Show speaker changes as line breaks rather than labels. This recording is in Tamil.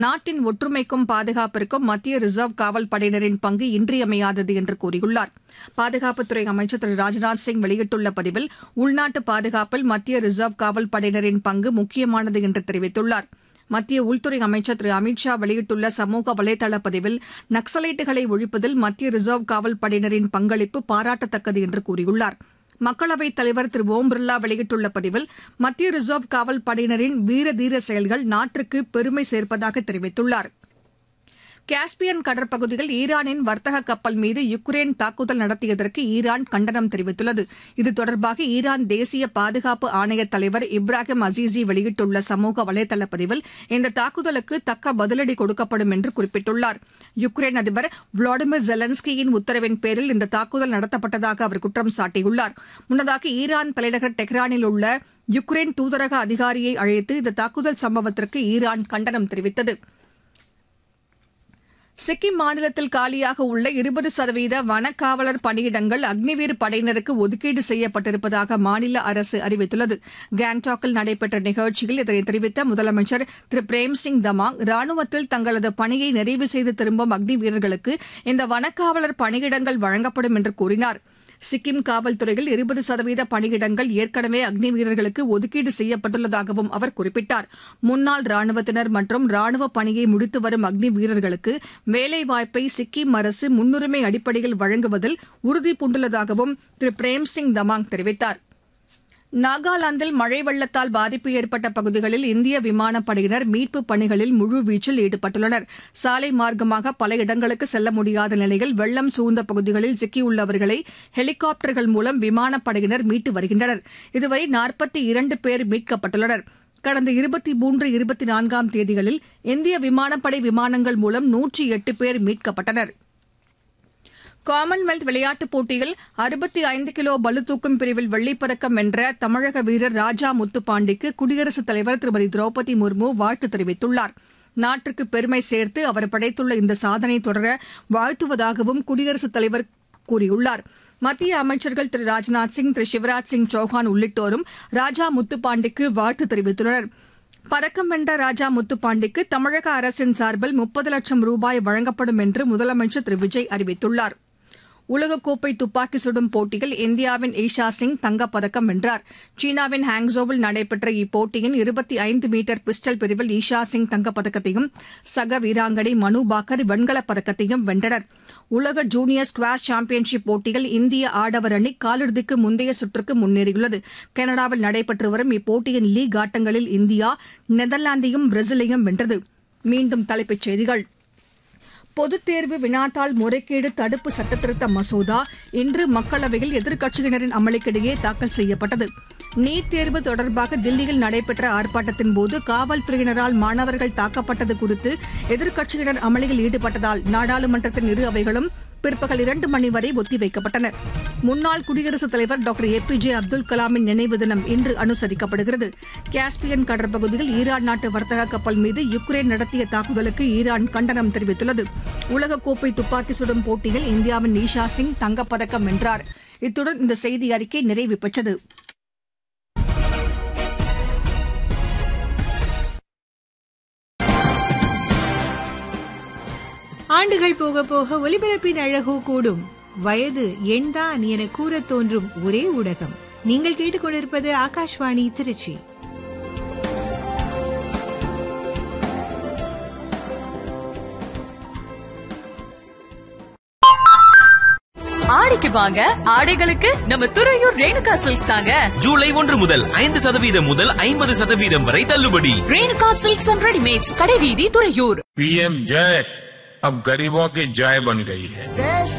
நாட்டின் ஒற்றுமைக்கும் பாதுகாப்பிற்கும் மத்திய ரிசர்வ் காவல் படையினரின் பங்கு இன்றியமையாதது என்று கூறியுள்ளார் பாதுகாப்புத்துறை அமைச்சர் திரு ராஜ்நாத் சிங் வெளியிட்டுள்ள பதிவில் உள்நாட்டு பாதுகாப்பில் மத்திய ரிசர்வ் காவல் படையினரின் பங்கு முக்கியமானது என்று தெரிவித்துள்ளார் மத்திய உள்துறை அமைச்சர் திரு அமித் ஷா வெளியிட்டுள்ள சமூக வலைதள பதிவில் நக்சலைட்டுகளை ஒழிப்பதில் மத்திய ரிசர்வ் காவல் படையினரின் பங்களிப்பு பாராட்டத்தக்கது என்று கூறியுள்ளார் மக்களவைத் தலைவர் திரு ஓம் பிர்லா வெளியிட்டுள்ள பதிவில் மத்திய ரிசர்வ் காவல் படையினரின் வீர தீர செயல்கள் நாட்டிற்கு பெருமை சேர்ப்பதாக தெரிவித்துள்ளார் காஸ்பியன் கடற்பகுதியில் ஈரானின் வர்த்தக கப்பல் மீது யுக்ரைன் தாக்குதல் நடத்தியதற்கு ஈரான் கண்டனம் தெரிவித்துள்ளது இது தொடர்பாக ஈரான் தேசிய பாதுகாப்பு ஆணைய தலைவர் இப்ராஹிம் அசீசி வெளியிட்டுள்ள சமூக வலைதள பதிவில் இந்த தாக்குதலுக்கு தக்க பதிலடி கொடுக்கப்படும் என்று குறிப்பிட்டுள்ளார் யுக்ரைன் அதிபர் விளாடிமிர் ஜெலன்ஸ்கியின் உத்தரவின் பேரில் இந்த தாக்குதல் நடத்தப்பட்டதாக அவர் குற்றம் சாட்டியுள்ளார் முன்னதாக ஈரான் தலைநகர் டெஹ்ரானில் உள்ள யுக்ரைன் தூதரக அதிகாரியை அழைத்து இந்த தாக்குதல் சம்பவத்திற்கு ஈரான் கண்டனம் தெரிவித்தது சிக்கிம் மாநிலத்தில் காலியாக உள்ள இருபது சதவீத வனக்காவலர் பணியிடங்கள் அக்னிவீர் படையினருக்கு ஒதுக்கீடு செய்யப்பட்டிருப்பதாக மாநில அரசு அறிவித்துள்ளது கேங்டாக்கில் நடைபெற்ற நிகழ்ச்சியில் இதனை தெரிவித்த முதலமைச்சர் திரு பிரேம்சிங் தமாங் ராணுவத்தில் தங்களது பணியை நிறைவு செய்து திரும்பும் அக்னி வீரர்களுக்கு இந்த வனக்காவலர் பணியிடங்கள் வழங்கப்படும் என்று கூறினார் சிக்கிம் காவல்துறையில் இருபது சதவீத பணியிடங்கள் ஏற்கனவே அக்னி வீரர்களுக்கு ஒதுக்கீடு செய்யப்பட்டுள்ளதாகவும் அவர் குறிப்பிட்டார் முன்னாள் ராணுவத்தினர் மற்றும் ராணுவ பணியை முடித்து வரும் அக்னி வீரர்களுக்கு வேலைவாய்ப்பை சிக்கிம் அரசு முன்னுரிமை அடிப்படையில் வழங்குவதில் உறுதி பூண்டுள்ளதாகவும் திரு பிரேம்சிங் தமாங் தெரிவித்தார் நாகாலாந்தில் மழை வெள்ளத்தால் பாதிப்பு ஏற்பட்ட பகுதிகளில் இந்திய விமானப்படையினர் மீட்புப் பணிகளில் முழுவீச்சில் ஈடுபட்டுள்ளனர் சாலை மார்க்கமாக பல இடங்களுக்கு செல்ல முடியாத நிலையில் வெள்ளம் சூழ்ந்த பகுதிகளில் சிக்கியுள்ளவர்களை ஹெலிகாப்டர்கள் மூலம் விமானப்படையினர் மீட்டு வருகின்றனர் இதுவரை நாற்பத்தி இரண்டு பேர் மீட்கப்பட்டுள்ளனர் கடந்த இருபத்தி மூன்று இருபத்தி நான்காம் தேதிகளில் இந்திய விமானப்படை விமானங்கள் மூலம் நூற்றி எட்டு பேர் மீட்கப்பட்டனர் காமன்வெல்த் விளையாட்டுப் போட்டியில் அறுபத்தி ஐந்து கிலோ பளுதூக்கும் பிரிவில் வெள்ளிப்பதக்கம் வென்ற தமிழக வீரர் ராஜா முத்துப்பாண்டிக்கு குடியரசுத் தலைவர் திருமதி திரௌபதி முர்மு வாழ்த்து தெரிவித்துள்ளார் நாட்டிற்கு பெருமை சேர்த்து அவர் படைத்துள்ள இந்த சாதனை தொடர வாழ்த்துவதாகவும் குடியரசுத் தலைவர் கூறியுள்ளார் மத்திய அமைச்சர்கள் திரு ராஜ்நாத் சிங் திரு சிவராஜ் சிங் சௌஹான் உள்ளிட்டோரும் ராஜா முத்துப்பாண்டிக்கு வாழ்த்து தெரிவித்துள்ளனா் பதக்கம் வென்ற ராஜா முத்துப்பாண்டிக்கு தமிழக அரசின் சார்பில் முப்பது லட்சம் ரூபாய் வழங்கப்படும் என்று முதலமைச்சர் திரு விஜய் அறிவித்துள்ளார் உலகக்கோப்பை துப்பாக்கி சுடும் போட்டியில் இந்தியாவின் ஈஷா சிங் தங்கப்பதக்கம் வென்றார் சீனாவின் ஹாங்ஸோவில் நடைபெற்ற இப்போட்டியின் இருபத்தி ஐந்து மீட்டர் பிஸ்டல் பிரிவில் ஈஷா சிங் தங்கப்பதக்கத்தையும் சக வீராங்கனை மனு பாக்கர் வெண்கலப் பதக்கத்தையும் வென்றனர் உலக ஜூனியர் ஸ்குவாஷ் சாம்பியன்ஷிப் போட்டியில் இந்திய ஆடவர் அணி காலிறுதிக்கு முந்தைய சுற்றுக்கு முன்னேறியுள்ளது கனடாவில் நடைபெற்று வரும் இப்போட்டியின் லீக் ஆட்டங்களில் இந்தியா நெதர்லாந்தையும் பிரேசிலையும் வென்றது மீண்டும் தலைப்புச் செய்திகள் பொதுத் தேர்வு வினாத்தாள் முறைகேடு தடுப்பு சட்டத்திருத்த மசோதா இன்று மக்களவையில் எதிர்க்கட்சியினரின் அமளிக்கிடையே தாக்கல் செய்யப்பட்டது நீட் தேர்வு தொடர்பாக தில்லியில் நடைபெற்ற ஆர்ப்பாட்டத்தின்போது காவல்துறையினரால் மாணவர்கள் தாக்கப்பட்டது குறித்து எதிர்க்கட்சியினர் அமளியில் ஈடுபட்டதால் நாடாளுமன்றத்தின் இரு அவைகளும் பிற்பகல் இரண்டு மணி வரை ஒத்திவைக்கப்பட்டன முன்னாள் குடியரசுத் தலைவர் doctor A P J Abdul கலாமின் நினைவு தினம் இன்று அனுசரிக்கப்படுகிறது காஸ்பியன் கடற்பகுதியில் ஈரான் நாட்டு வர்த்தக கப்பல் மீது யுக்ரைன் நடத்திய தாக்குதலுக்கு ஈரான் கண்டனம் தெரிவித்துள்ளது உலகக்கோப்பை துப்பாக்கி சுடும் போட்டியில் இந்தியாவின் ஈஷா சிங் தங்கப்பதக்கம் வென்றார் இத்துடன் இந்த செய்தி அறிக்கை நிறைவு பெற்றது
ஆண்டுகள் போக போக ஒலிபரப்பின் அழகோ கூடும் வயது எண்தான் என கூறத் தோன்றும் ஒரே ஊடகம் நீங்கள் கேட்டுக்கொண்டிருப்பது ஆகாஷ்வாணி திருச்சி
ஆடிக்கு வாங்க ஆடைகளுக்கு நம்ம துறையூர் ரேணுகா சில்க்ஸ் தாங்க
ஜூலை ஒன்று முதல் ஐந்து சதவீதம் முதல் ஐம்பது சதவீதம் வரை தள்ளுபடி
ரேணுகா சில்க்ஸ் அண்ட் ரெடிமேட்ஸ் கடைவீதி துறையூர்
पीएम जय अब गरीबों की जय बन गई है
देश